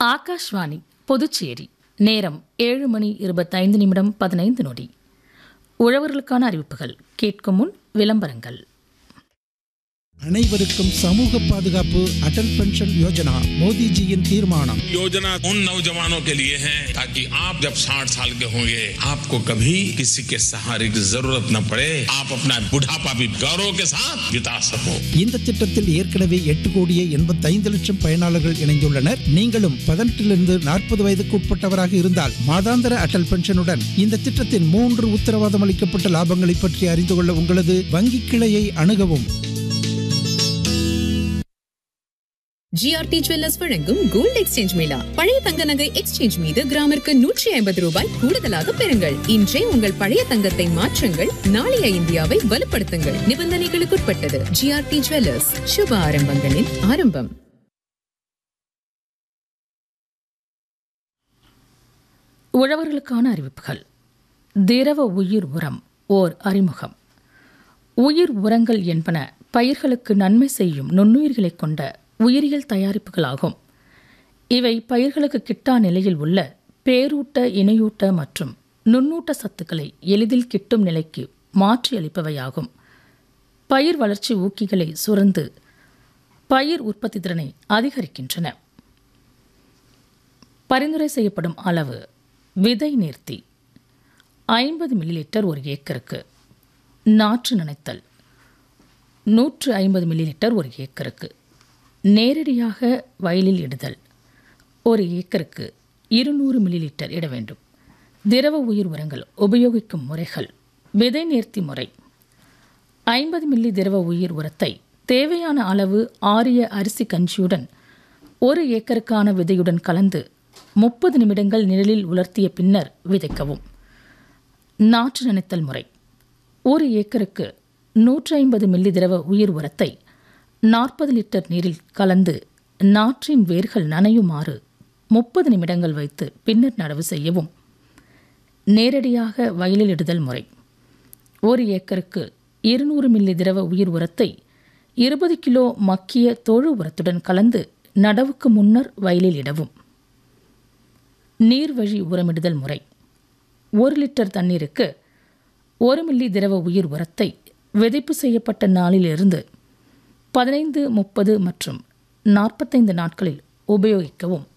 ஆகாஷ்வாணி புதுச்சேரி நேரம் ஏழு மணி இருபத்தைந்து நிமிடம் பதினைந்து நொடி உழவர்களுக்கான அறிவிப்புகள் கேட்கும் முன் விளம்பரங்கள் அனைவருக்கும் சமூக பாதுகாப்பு அடல் பென்ஷன் யோஜனா மோடிஜியின் தீர்மானம் योजना उन नौजवानों के लिए है ताकि आप जब 60 साल के होंगे आपको कभी किसी के सहारे की जरूरत न पड़े आप अपना बुढ़ापा भी गौरव के साथ बिता सको இந்த திட்டத்தில் ஏற்கனவே எட்டு கோடியே எண்பத்தைந்து லட்சம் பயனாளர்கள் இணைந்துள்ளனர் நீங்களும் பதினெட்டிலிருந்து நாற்பது வயதுக்கு உட்பட்டவராக இருந்தால் மாதாந்திர அடல் பென்ஷனுடன் இந்த திட்டத்தின் மூன்று உத்தரவாதம் அளிக்கப்பட்ட லாபங்களை பற்றி அறிந்து கொள்ள உங்களது வங்கி கிளையை அணுகவும் ஜிஆர்டி ஜுவல்லர்ஸ் வழங்கும் கோல்ட் எக்ஸ்சேஞ்ச் மேளா பழைய தங்க நகை எக்ஸ்சேஞ்ச் மீது கிராமிற்கு நூற்றி ஐம்பது ரூபாய் கூடுதலாக பெறுங்கள் இன்றே உங்கள் பழைய தங்கத்தை மாற்றுங்கள் நாளைய இந்தியாவை வலுப்படுத்துங்கள் நிபந்தனைகளுக்குட்பட்டது ஜிஆர்டி ஜுவல்லர்ஸ் சுப ஆரம்பங்களின் ஆரம்பம் உழவர்களுக்கான அறிவிப்புகள் திரவ உயிர் உரம் ஓர் அறிமுகம் உயிர் உரங்கள் என்பன பயிர்களுக்கு நன்மை செய்யும் நுண்ணுயிர்களைக் கொண்ட உயிரியல் தயாரிப்புகளாகும் இவை பயிர்களுக்கு கிட்டா நிலையில் உள்ள பேரூட்ட இணையூட்ட மற்றும் நுண்ணூட்ட சத்துக்களை எளிதில் கிட்டும் நிலைக்கு மாற்றியளிப்பவையாகும் பயிர் வளர்ச்சி ஊக்கிகளை சுரந்து பயிர் உற்பத்தி திறனை அதிகரிக்கின்றன பரிந்துரை செய்யப்படும் அளவு விதை நேர்த்தி ஐம்பது மில்லிலிட்டர் ஒரு ஏக்கருக்கு நாற்று நனைத்தல் நூற்று ஐம்பது மில்லிலிட்டர் ஒரு ஏக்கருக்கு நேரடியாக வயலில் இடுதல் ஒரு ஏக்கருக்கு இருநூறு மில்லிலிட்டர் இட வேண்டும் திரவ உயிர் உரங்கள் உபயோகிக்கும் முறைகள் விதை நேர்த்தி முறை ஐம்பது மில்லி திரவ உயிர் உரத்தை தேவையான அளவு ஆரிய அரிசி கஞ்சியுடன் ஒரு ஏக்கருக்கான விதையுடன் கலந்து முப்பது நிமிடங்கள் நிழலில் உலர்த்திய பின்னர் விதைக்கவும் நாற்று நனைத்தல் முறை ஒரு ஏக்கருக்கு நூற்றி ஐம்பது மில்லி திரவ உயிர் உரத்தை நாற்பது லிட்டர் நீரில் கலந்து நாற்றின் வேர்கள் நனையுமாறு முப்பது நிமிடங்கள் வைத்து பின்னர் நடவு செய்யவும் நேரடியாக வயலில் இடுதல் முறை ஒரு ஏக்கருக்கு இருநூறு மில்லி திரவ உயிர் உரத்தை இருபது கிலோ மக்கிய தொழு உரத்துடன் கலந்து நடவுக்கு முன்னர் வயலில் இடவும் நீர்வழி உரமிடுதல் முறை ஒரு லிட்டர் தண்ணீருக்கு ஒரு மில்லி திரவ உயிர் உரத்தை விதைப்பு செய்யப்பட்ட நாளிலிருந்து பதினைந்து முப்பது மற்றும் நாற்பத்தைந்து நாட்களில் உபயோகிக்கவும்